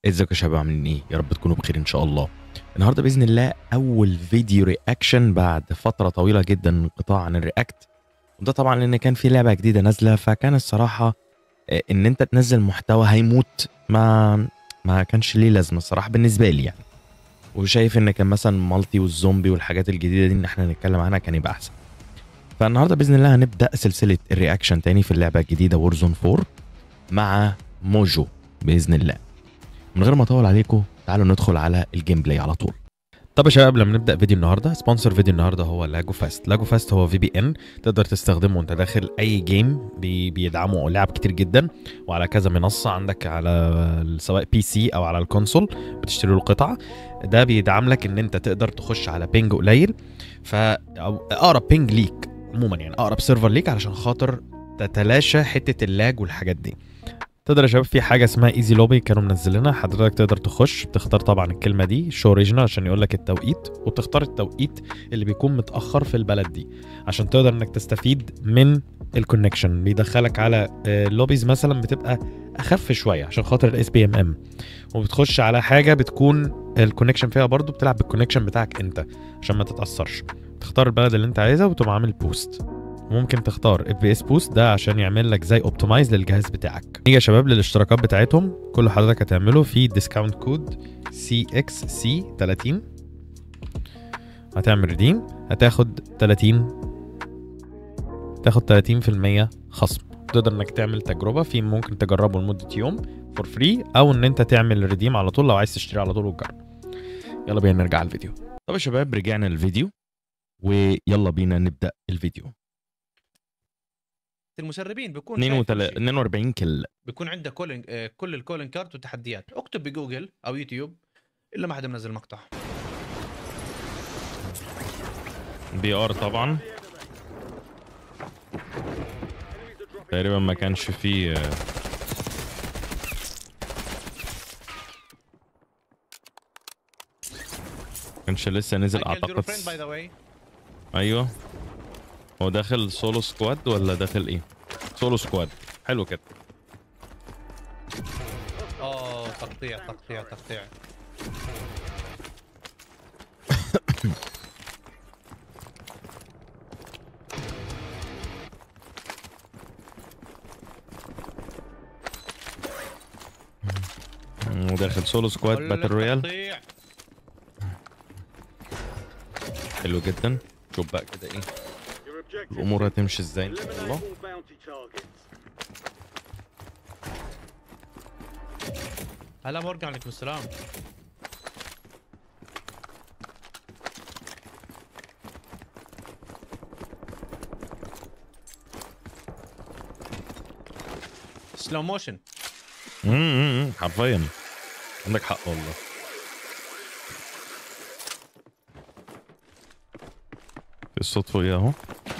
ازيكم يا شباب عاملين ايه يا رب تكونوا بخير ان شاء الله النهارده باذن الله اول فيديو رياكشن بعد فتره طويله جدا من انقطاع عن الرياكت وده طبعا لان كان في لعبه جديده نازله فكان الصراحه آه، ان انت تنزل محتوى هيموت ما ما كانش ليه لازمه الصراحه بالنسبه لي يعني وشايف ان كان مثلا مالتي والزومبي والحاجات الجديده دي ان احنا نتكلم عنها كان يبقى احسن فالنهارده باذن الله هنبدا سلسله الرياكشن تاني في اللعبه الجديده وورزون 4 مع موجو باذن الله من غير ما اطول عليكم تعالوا ندخل على الجيم بلاي على طول طب يا شباب قبل ما نبدا فيديو النهارده سبونسر فيديو النهارده هو لاجو فاست لاجو فاست هو في بي ان تقدر تستخدمه وانت داخل اي جيم بي بيدعموا لعب كتير جدا وعلى كذا منصه عندك على سواء بي سي او على الكونسول بتشتري له قطعه ده بيدعم لك ان انت تقدر تخش على بينج قليل ف أو اقرب بينج ليك عموما يعني اقرب سيرفر ليك علشان خاطر تتلاشى حته اللاج والحاجات دي تقدر يا شباب في حاجه اسمها ايزي لوبي كانوا منزلينها حضرتك تقدر تخش بتختار طبعا الكلمه دي شو اوريجينال عشان يقول لك التوقيت وبتختار التوقيت اللي بيكون متاخر في البلد دي عشان تقدر انك تستفيد من الكونكشن بيدخلك على لوبيز مثلا بتبقى اخف شويه عشان خاطر الاس بي ام ام وبتخش على حاجه بتكون الكونكشن فيها برضو بتلعب بالكونكشن بتاعك انت عشان ما تتاثرش تختار البلد اللي انت عايزها وتقوم عامل بوست ممكن تختار اف بي اس بوست ده عشان يعمل لك زي اوبتمايز للجهاز بتاعك نيجي يا شباب للاشتراكات بتاعتهم كل حضرتك هتعمله في ديسكاونت كود سي اكس سي 30 هتعمل ريديم هتاخد 30 تاخد 30% خصم تقدر انك تعمل تجربه في ممكن تجربه لمده يوم فور فري او ان انت تعمل ريديم على طول لو عايز تشتري على طول وتجرب يلا بينا نرجع الفيديو طب يا شباب رجعنا للفيديو ويلا بينا نبدا الفيديو المسربين بيكون شايف 42 شيء. 42 كل بيكون عنده كولين آه، كل الكولين كارت والتحديات اكتب بجوجل او يوتيوب الا ما حدا منزل مقطع بي ار طبعا تقريبا ما كانش فيه آه، كانش لسه نزل اعتقد باي ذا واي ايوه هو داخل سولو سكواد ولا داخل ايه سولو سكواد حلو كده اه تقطيع تقطيع تقطيع مم، وداخل سولو سكواد كل باتل رويال التقطيع. حلو جدا شوف بقى كده ايه الامور هتمشي ازاي ان شاء الله هلا مورجان عليكم السلام سلو موشن امم حرفيا عندك حق والله في الصوت فوقيه اهو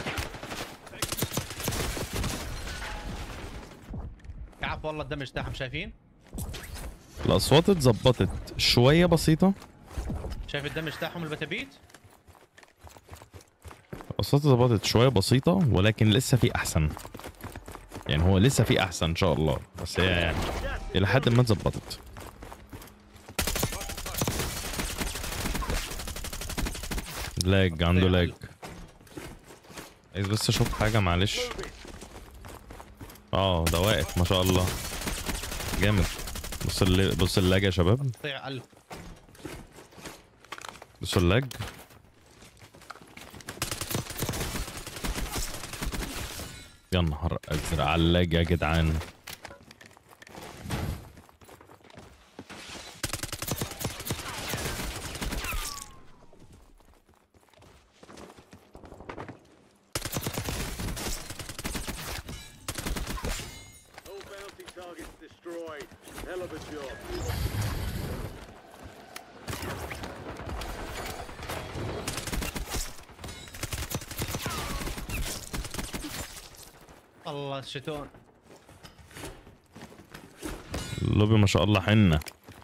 كعب والله الدمج تاعهم شايفين الاصوات اتظبطت شويه بسيطه شايف الدمج تاعهم البتابيت الاصوات اتظبطت شويه بسيطه ولكن لسه في احسن يعني هو لسه في احسن ان شاء الله بس هي يعني الى حد ما اتظبطت لاج عنده لاج عايز بس اشوف حاجه معلش اه ده واقف ما شاء الله جامد بص اللي بص اللاج يا شباب تقطيع ألف بص اللاج يا نهار ازرق على اللاج يا جدعان All bounty targets destroyed. Hell of a job. الله الشتون اللوبي ما شاء الله حنه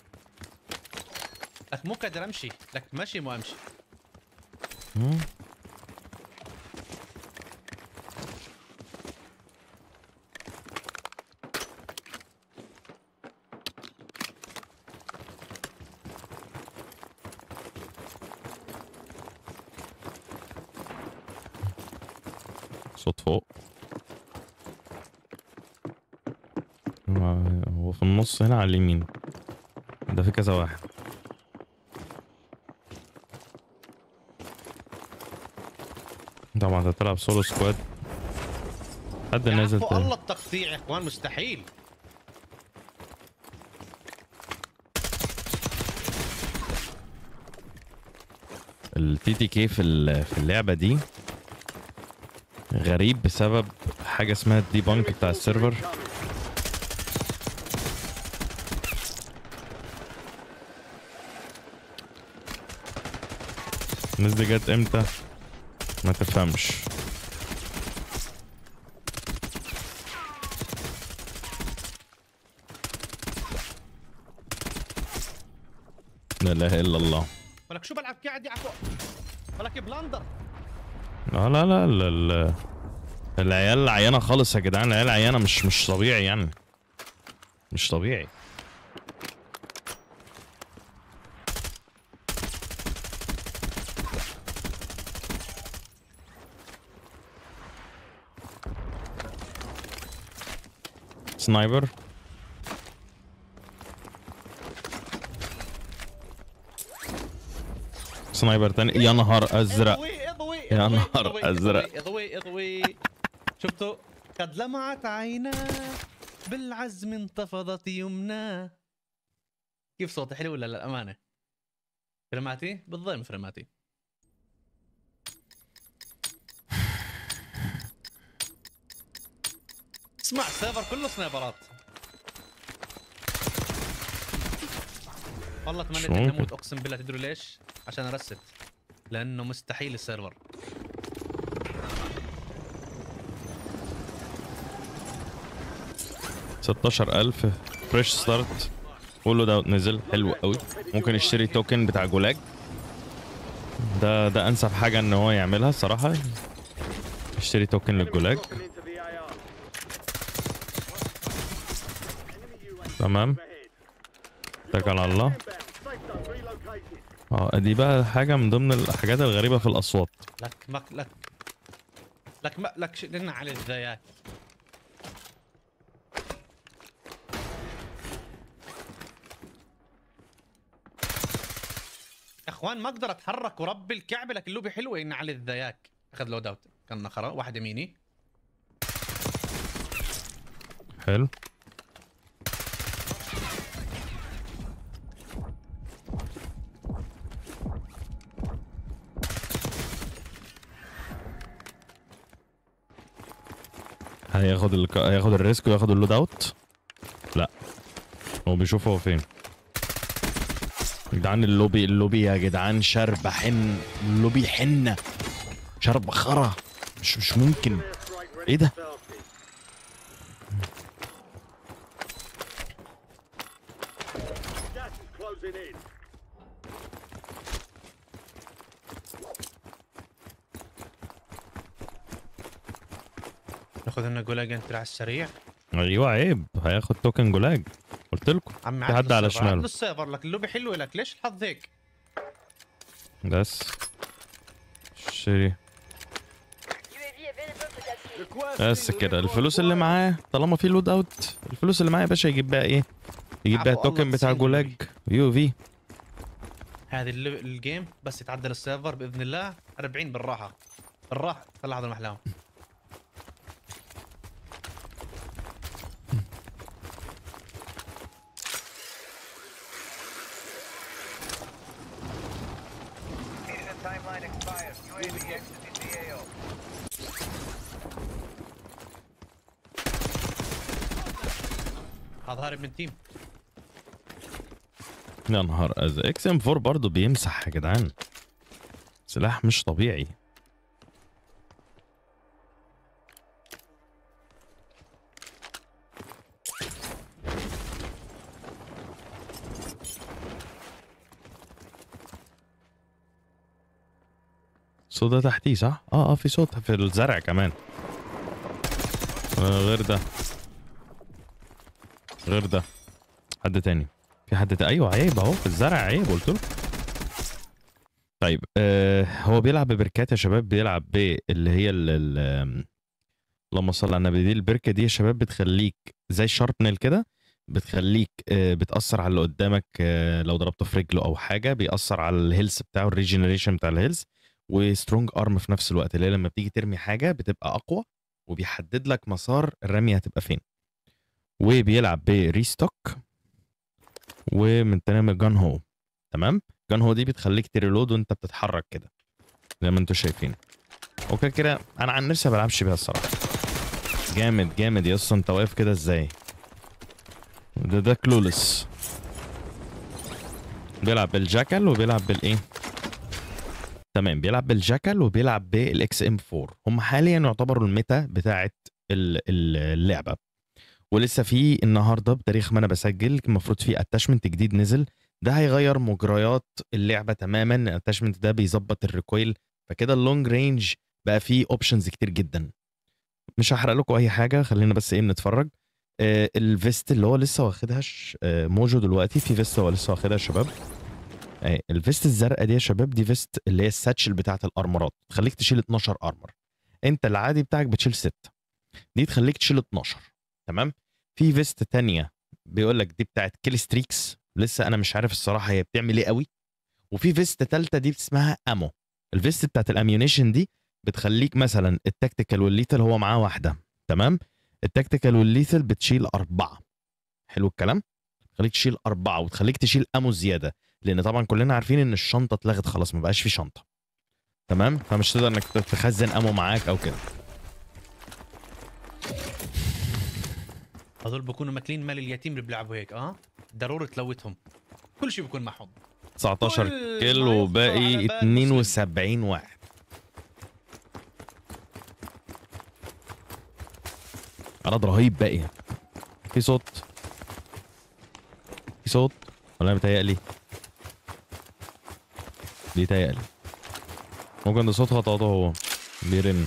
لك مو قادر امشي لك ماشي مو امشي مم. صوت فوق هو- هو في النص هنا على اليمين ده في كذا واحد طبعا انت تلعب سولو سكواد حد نازل يعفو تاني الله التقطيع يا اخوان مستحيل التي تي كي في ال- في اللعبه دي غريب بسبب حاجه اسمها الدي بانك بتاع السيرفر الناس دي جت امتى ما تفهمش لا اله الا الله ولك شو بلعب قاعد يعفو ولك بلاندر لا لا لا لا لا العيال عيانة خالص يا جدعان العيال عيانة مش مش طبيعي يعني مش طبيعي سنايبر سنايبر تاني يا نهار ازرق اضوي اضوي يا اضوي، نهار اضوي، أزرق. اضوي اضوي شفتوا قد لمعت عيناه بالعزم انتفضت يمناه كيف صوتي حلو ولا لا الامانه فرماتي بالضبط فرماتي اسمع السيرفر كله سنايبرات والله مش اتمنى اني ممكن. اموت اقسم بالله تدروا ليش؟ عشان ارست لانه مستحيل السيرفر ستاشر ألف فريش ستارت كله ده نزل حلو قوي ممكن يشتري توكن بتاع جولاج ده ده انسب حاجه ان هو يعملها الصراحه يشتري توكن للجولاج Dropping into the AR. Enemy UAV تمام overhead. اتكل على الله Inbound. Safe zone relocated. اه دي بقى حاجه من ضمن الحاجات الغريبه في الاصوات لك مك لك لك ما لك شلنا على الذيات يا اخوان ما اقدر اتحرك ورب الكعبه لكن اللوبي حلوه ان على الذياك اخذ لود اوت كان نخره واحد يميني حلو هياخد الك... هياخد الريسك وياخد اللود اوت لا هو بيشوف هو فين يا جدعان اللوبي اللوبي يا جدعان شرب حن اللوبي حنه شرب خرا مش مش ممكن Airstrike ready ايه ده for tasking. Gas is closing in. ناخذ لنا جولاج انت على السريع ايوه عيب هياخد توكن جولاج قلت لكم عم في حد على شماله. عنده السيرفر لك اللوبي حلوه لك ليش الحظ هيك بس اشتري UAV available for tasking. بس كده الفلوس اللي معاه طالما في لود اوت الفلوس اللي معاه يا باشا يجيب بقى ايه يجيب بقى عفو الله التوكن بتاع تصين جولاج يو في هذه اللي- الجيم بس يتعدل السيرفر باذن الله 40 بالراحه بالراحه طلع هذا المحلاهم Data timeline expires. UAV exiting the AO. هذا هارب من تيم يا نهار ازرق اكس ام 4 برضه بيمسح يا جدعان سلاح مش طبيعي الصوت ده تحتيه صح؟ اه اه في صوت في الزرع كمان آه غير ده غير ده حد تاني في حد تاني ايوه عيب اهو في الزرع عيب قلت له طيب آه هو بيلعب ببركات يا شباب بيلعب باللي هي ال ال اللهم صل على النبي دي البركه دي يا شباب بتخليك زي الشاربنل كده بتخليك آه، بتاثر على اللي قدامك آه، لو ضربته في رجله او حاجه بيأثر على الهيلث بتاعه الريجنريشن بتاع الهيلث وسترونج ارم في نفس الوقت اللي هي لما بتيجي ترمي حاجه بتبقى اقوى وبيحدد لك مسار الرميه هتبقى فين وبيلعب بريستوك ومن تاني جان هو تمام جان هو دي بتخليك تريلود وانت بتتحرك كده زي ما انتم شايفين وكده كده انا عن نفسي ما بلعبش بيها الصراحه جامد جامد يا اسطى انت واقف كده ازاي ده ده كلولس بيلعب بالجاكل وبيلعب بالايه تمام بيلعب بالجاكل وبيلعب بالاكس ام 4 هم حاليا يعتبروا الميتا بتاعه ال- ال- اللعبه ولسه في النهارده بتاريخ ما انا بسجل المفروض في اتاشمنت جديد نزل ده هيغير مجريات اللعبه تماما الاتاشمنت ده بيظبط الريكويل فكده اللونج رينج بقى فيه اوبشنز كتير جدا مش هحرق لكم اي حاجه خلينا بس ايه نتفرج آه الفيست اللي هو لسه واخدها ش- آه موجو دلوقتي في فيست هو لسه واخدها يا شباب آه الفيست الزرقاء دي يا شباب دي فيست اللي هي الساتشل بتاعه الارمرات تخليك تشيل 12 ارمر انت العادي بتاعك بتشيل 6 دي تخليك تشيل 12 تمام في فيست تانية بيقول لك دي بتاعت كيل ستريكس لسه انا مش عارف الصراحه هي بتعمل ايه قوي وفي فيست تالتة دي اسمها امو الفيست بتاعت الاميونيشن دي بتخليك مثلا التكتيكال والليثل هو معاه واحده تمام التكتيكال والليثل بتشيل اربعه حلو الكلام تخليك تشيل اربعه وتخليك تشيل امو زياده لان طبعا كلنا عارفين ان الشنطه اتلغت خلاص ما بقاش في شنطه تمام فمش تقدر انك تخزن امو معاك او كده هذول بكونوا ماكلين مال اليتيم اللي بيلعبوا هيك اه ضروري تلوتهم كل شيء بيكون معهم 19 كل كيل ما يخطر وباقي على بال 72 واحد عدد رهيب باقي في صوت في صوت ولا انا بيتهيألي بيتهيألي ممكن ده صوت خطواته هو بيرن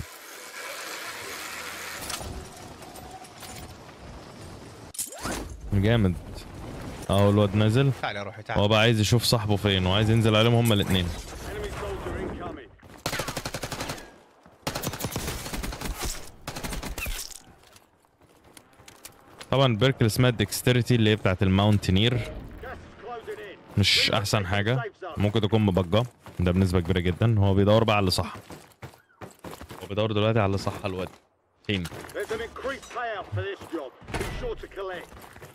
جامد اهو الواد نازل تعال يا روحي تعال هو بقى عايز يشوف صاحبه فين وعايز ينزل عليهم هما الاثنين Enemy soldier incoming. طبعا بيركل اسمها ديكستريتي اللي هي بتاعت الماونتينير Gas is closing in. مش احسن حاجه ممكن تكون مبجه ده بنسبه كبيره جدا هو بيدور بقى على اللي صح هو بيدور دلوقتي على اللي صح الواد فين There's an increased payout for this job. Be sure to collect.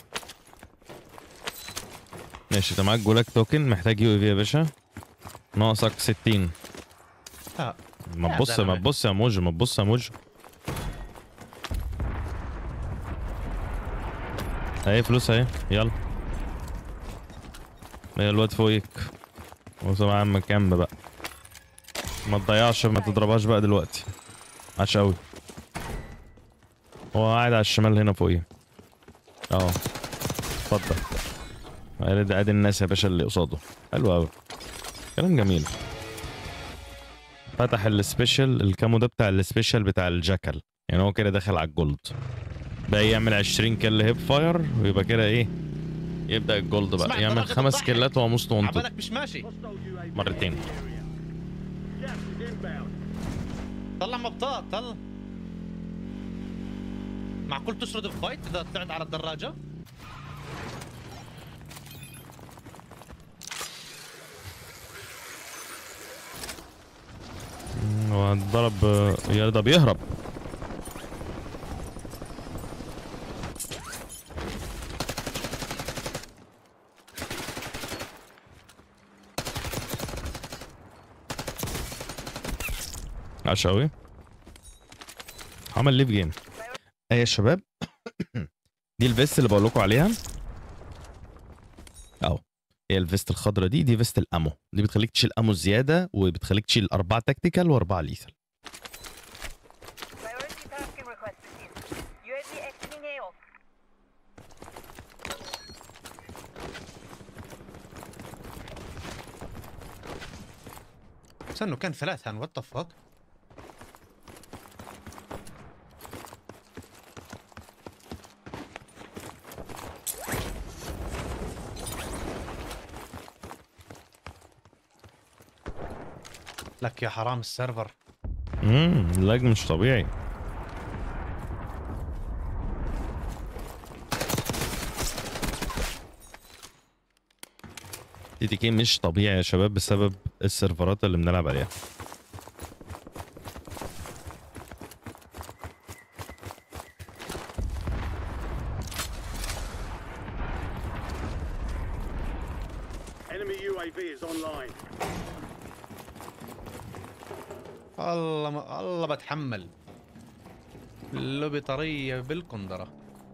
ماشي انت معاك جولاك توكن محتاج يو اي في يا باشا ناقصك 60 آه. ما يا تبص ما زلمة. تبص يا موج ما تبص يا موج اهي فلوس اهي يلا ايه الواد فوقك بص يا عم كام بقى ما تضيعش ما تضربهاش بقى دلوقتي عاش قوي هو قاعد على الشمال هنا فوقيه اه اتفضل ادي ادي الناس يا باشا اللي قصاده حلو قوي كلام جميل فتح السبيشال الكامو ده بتاع السبيشال بتاع الجاكل يعني هو كده داخل على الجولد بقى يعمل 20 كل هيب فاير ويبقى كده ايه يبدا الجولد اسمع، بقى يعمل درجة خمس الضحك. كيلات وهو موست وانتد عبالك مش ماشي Hostile UAV مرتين. in the area. Gas is inbound. طلع مبطات طلع معقول تشرد الفايت اذا طلعت على الدراجه هو ضرب يا ده بيهرب عاش قوي عمل ليف جيم ايه يا شباب دي الفيست اللي بقول لكم عليها اهو هي الفيست الخضراء دي دي فيست الامو دي بتخليك تشيل امو زياده وبتخليك تشيل اربعه تكتيكال واربعه ليثل Priority tasking request received. UAV exiting AO. استنوا كان ثلاثة وات ذا فاك لك يا حرام السيرفر امم اللاج مش طبيعي تي تي كي مش طبيعي يا شباب بسبب السيرفرات اللي بنلعب عليها Enemy UAV is online. الله ما الله بتحمل اللوبي طريه بالقندره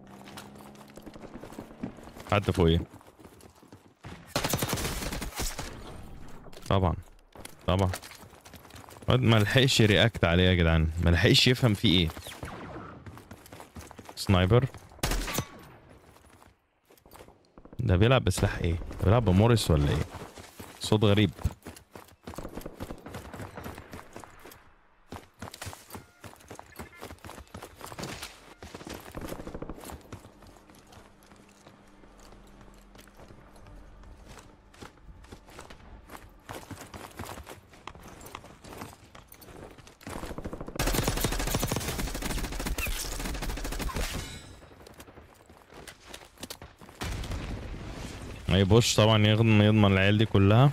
حد فوقيه طبعا طبعا الواد ما لحقش رياكت عليه يا جدعان ما لحقش يفهم فيه ايه سنايبر ده بيلعب بسلاح ايه ده بيلعب بموريس ولا ايه صوت غريب ما يبوش طبعا يضمن يضمن العيال دي كلها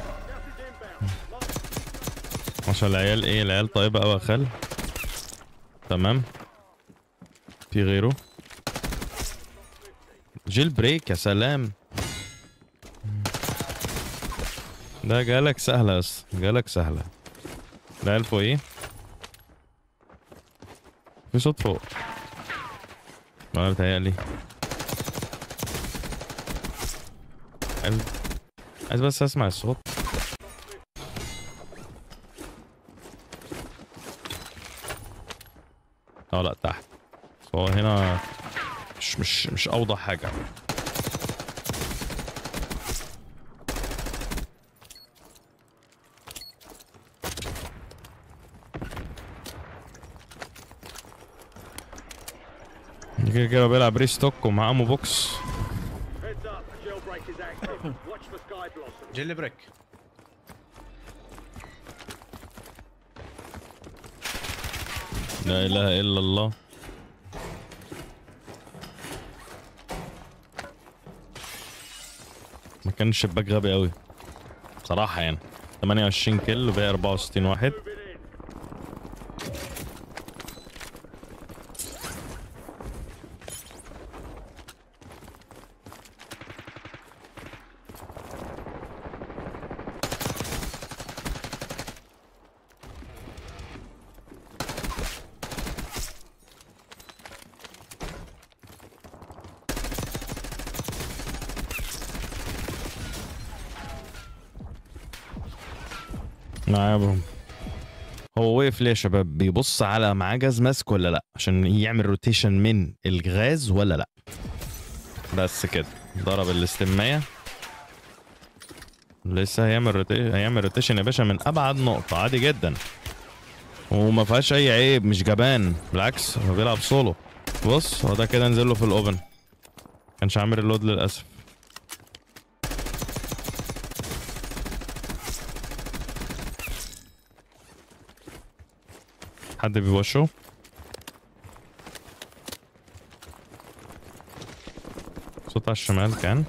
عشان العيال ايه العيال طيبة اوي يا خال تمام في غيره جيل بريك يا سلام ده جالك سهلة يا اسطى جالك سهلة العيال فوق ايه في صوت فوق ما بتهيألي عايز عايز بس اسمع الصوت اه لا تحت هو هنا مش مش مش اوضح حاجه كده كده بيلعب ريستوك ومعاه امو بوكس Heads up, jailbreak is active. Watch for sky blossom. جيلي بريك لا اله الا الله ما كان الشباك غبي قوي بصراحه يعني 28 كيل وباقي 64 واحد Moving in. معايا برو هو وقف ليه يا شباب بيبص على معاه جاز ماسك ولا لا عشان يعمل روتيشن من الغاز ولا لا بس كده ضرب الاستمايه لسه هيعمل روتي... هيعمل روتيشن يا باشا من ابعد نقطه عادي جدا وما فيهاش اي عيب مش جبان بالعكس هو بيلعب سولو بص هو ده كده نزل له في الاوبن كانش عامل اللود للاسف حد بيوشه صوت على الشمال كان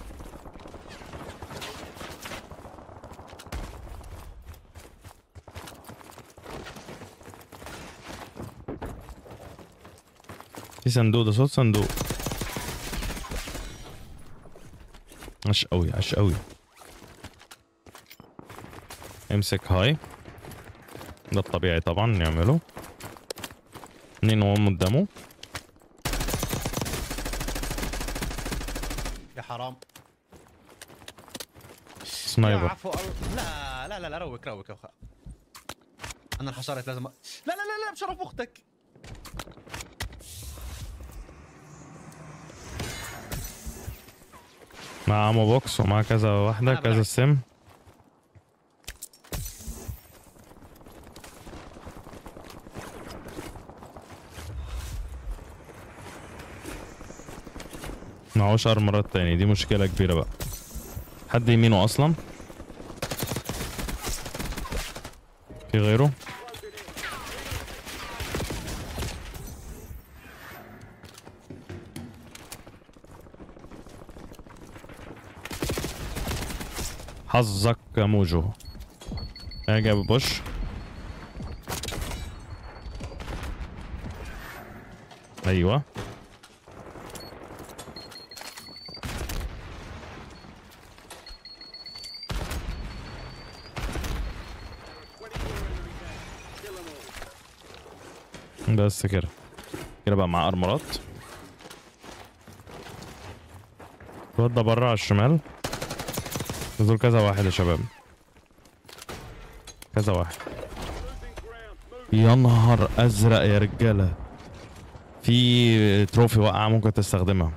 في صندوق ده صوت صندوق عش قوي عش قوي امسك هاي ده الطبيعي طبعا نعمله اتنين وهم قدامه يا حرام يا سنايبر عفو ال- لا لا لا لا روك روك يا أخا. انا انحشرت لازم أ- لا لا لا لا بشرف اختك مع امو بوكس ومع كذا واحدة أنا كذا بالعكس. سم معهوش ارمرات تاني دي مشكلة كبيرة بقى حد يمينه اصلا في غيره حظك يا موجو انا جايب بوش ايوه بس كده كده بقى مع ارمرات الواد ده بره على الشمال دول كذا واحد يا شباب كذا واحد يا نهار ازرق يا رجاله في تروفي واقعه ممكن تستخدمها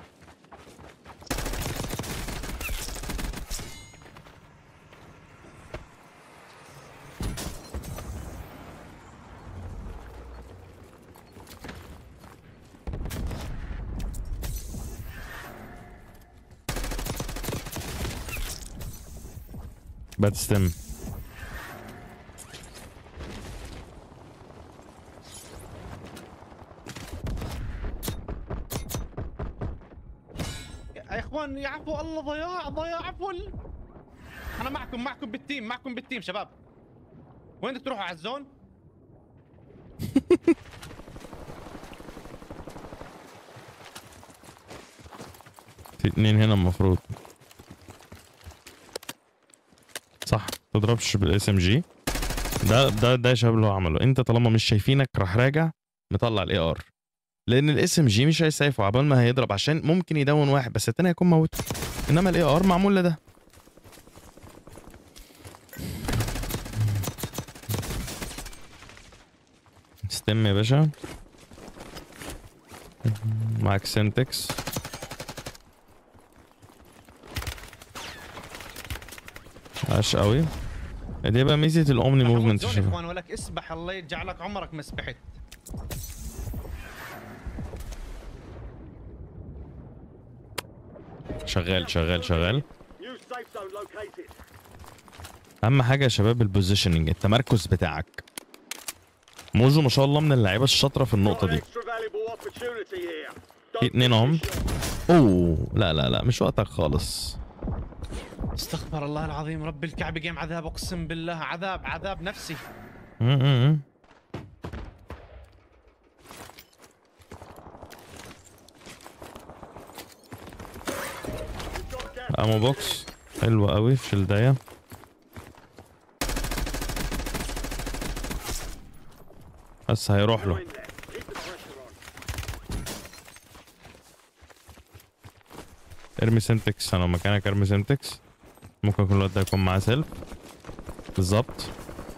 بتستم يا اخوان يا عفو الله ضياع ضياع فل انا معكم معكم بالتيم معكم بالتيم شباب وين بدك تروحوا على الزون؟ في اتنين هنا المفروض صح تضربش بالاس ام جي ده ده ده يا شباب اللي هو عمله انت طالما مش شايفينك راح راجع مطلع الاي ار لان الاس ام جي مش هيسيفه عبال ما هيضرب عشان ممكن يدون واحد بس التاني هيكون موته انما الاي ار معمول لده ستيم يا باشا معاك سنتكس عاش قوي دي بقى ميزه الاومني راح أموت موفمنت زون يا اخوان ولك اسبح الله يجعلك عمرك ما سبحت شغال شغال شغال New safe zone located. اهم حاجه يا شباب البوزيشننج التمركز بتاعك موجو ما شاء الله من اللعيبه الشاطره في النقطه Got an دي extra valuable opportunity here. في Don't اتنين miss اهم your shot. اوه لا لا لا مش وقتك خالص استغفر الله العظيم رب الكعبة جيم عذاب اقسم بالله عذاب عذاب نفسي م- م- م. You've got gas امو بوكس حلو قوي في شلدايه بس هيروح له in there. Keep the pressure on. ارمي سنتكس انا لو مكانك ارمي سنتكس ممكن يكون الواد ده يكون معاه سيلف بالظبط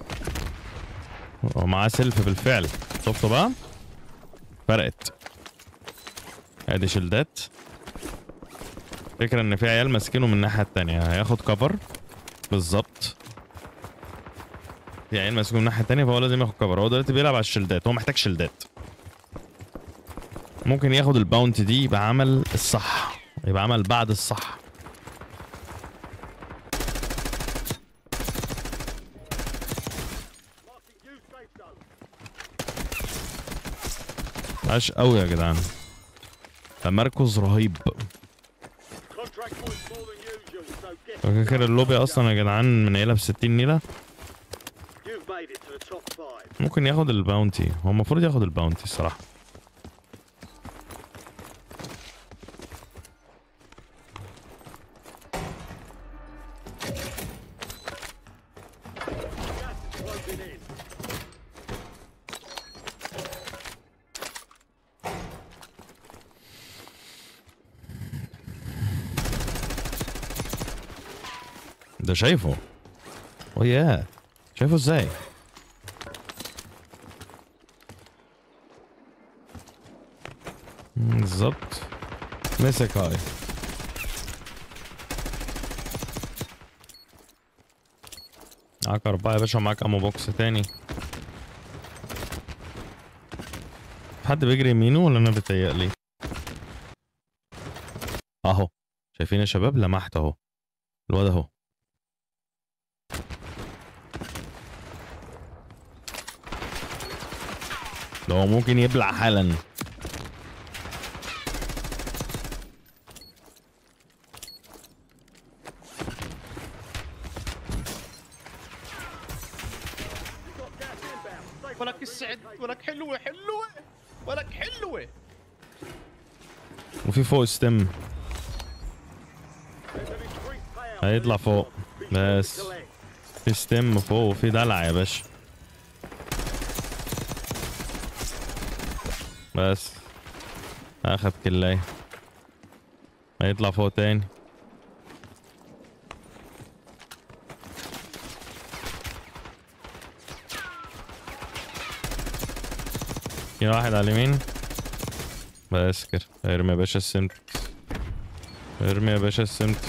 هو معاه سيلف بالفعل شفتوا بقى فرقت ادي شلدات فكرة ان في عيال ماسكينه من الناحية التانية هياخد كفر بالظبط في عيال ماسكينه من الناحية التانية فهو لازم ياخد كفر هو دلوقتي بيلعب على الشلدات هو محتاج شلدات ممكن ياخد الباونت دي يبقى عمل الصح يبقى عمل بعد الصح Marking new safe zone. عاش قوي يا جدعان تمركز رهيب Contract points more than usual, so get فاكر كده اللوبي اصلا يا جدعان منيلها ب 60 نيله You've made it to the top five. ممكن ياخد الباونتي هو المفروض ياخد الباونتي الصراحه Gas is closing in. ده شايفه وياه شايفه ازاي مم، بالظبط مسك هاي معاك أربعة يا باشا ومعاك أمو بوكس تاني حد بيجري يمينه ولا أنا بتهيألي؟ أهو شايفين يا شباب لمحت أهو الواد أهو ده هو ممكن يبلع حالا ولك السعد ولك حلوه حلوه ولك حلوه وفي فوق ستيم There's an increased payout. هيطلع فوق Be sure to بس collect. في ستيم فوق وفي دلع يا باشا بس اخد كلاي هيطلع فوق تاني في واحد على اليمين بس كده ارمي يا باشا السنتكس ارمي يا باشا السنتكس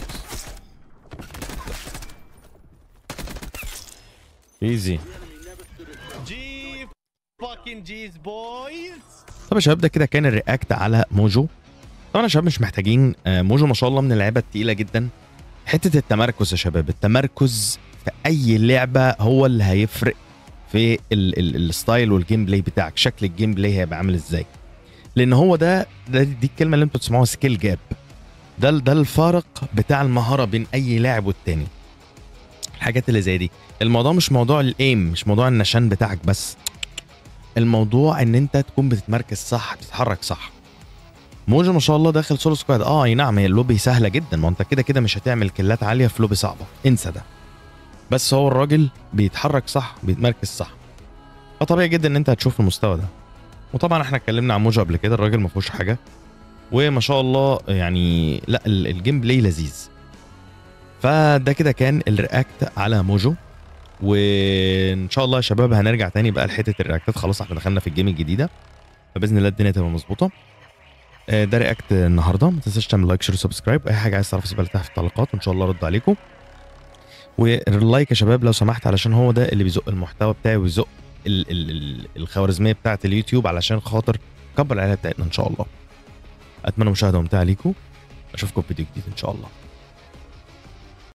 ايزي جي فاكين جيز بويز طب يا شباب ده كده كان الرياكت على موجو طبعا يا شباب مش محتاجين آه، موجو ما شاء الله من اللعيبه التقيله جدا حته التمركز يا شباب التمركز في اي لعبه هو اللي هيفرق في ال ال الستايل والجيم بلاي بتاعك شكل الجيم بلاي هيبقى عامل ازاي لان هو ده, ده دي الكلمه اللي انتوا تسمعوها سكيل جاب ده ده الفارق بتاع المهاره بين اي لاعب والتاني الحاجات اللي زي دي الموضوع مش موضوع الايم مش موضوع النشان بتاعك بس الموضوع ان انت تكون بتتمركز صح بتتحرك صح موجو ما شاء الله داخل سولو سكواد اه اي نعم هي اللوبي سهله جدا ما انت كده كده مش هتعمل كلات عاليه في لوبي صعبه انسى ده بس هو الراجل بيتحرك صح بيتمركز صح فطبيعي جدا ان انت هتشوف المستوى ده وطبعا احنا اتكلمنا عن موجو قبل كده الراجل ما فيهوش حاجه وما شاء الله يعني لا ال- الجيم بلاي لذيذ فده كده كان الرياكت على موجو وان شاء الله يا شباب هنرجع تاني بقى لحته الرياكتات خلاص احنا دخلنا في الجيم الجديده فباذن الله الدنيا تبقى مظبوطه آه، ده رياكت النهارده ما تنساش تعمل لايك شير سبسكرايب اي حاجه عايز تعرف سيبها لي تحت في التعليقات وان شاء الله ارد عليكم واللايك يا شباب لو سمحت علشان هو ده اللي بيزق المحتوى بتاعي ويزق ال- ال- ال- الخوارزميه بتاعه اليوتيوب علشان خاطر كبر العيله بتاعتنا ان شاء الله اتمنى مشاهده ممتعه ليكم اشوفكم في فيديو جديد ان شاء الله